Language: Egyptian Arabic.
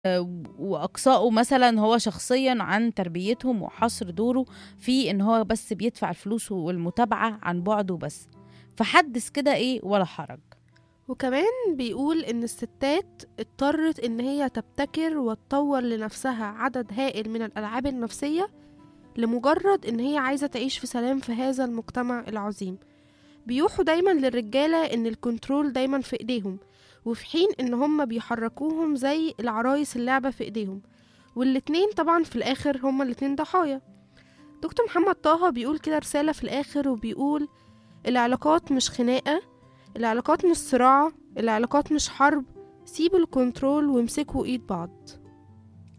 آه، وأقصائه مثلا هو شخصيا عن تربيتهم وحصر دوره في إن هو بس بيدفع الفلوس والمتابعة عن بعده بس فحدث كده إيه ولا حرج وكمان بيقول إن الستات اضطرت إن هي تبتكر وتطور لنفسها عدد هائل من الألعاب النفسية لمجرد إن هي عايزة تعيش في سلام في هذا المجتمع العظيم بيوحوا دايما للرجالة إن الكنترول دايما في إيديهم وفي حين إن هم بيحركوهم زي العرايس اللعبة في إيديهم والاتنين طبعا في الآخر هما الاتنين ضحايا دكتور محمد طه بيقول كده رسالة في الآخر وبيقول العلاقات مش خناقة العلاقات مش صراع العلاقات مش حرب سيبوا الكنترول وامسكوا ايد بعض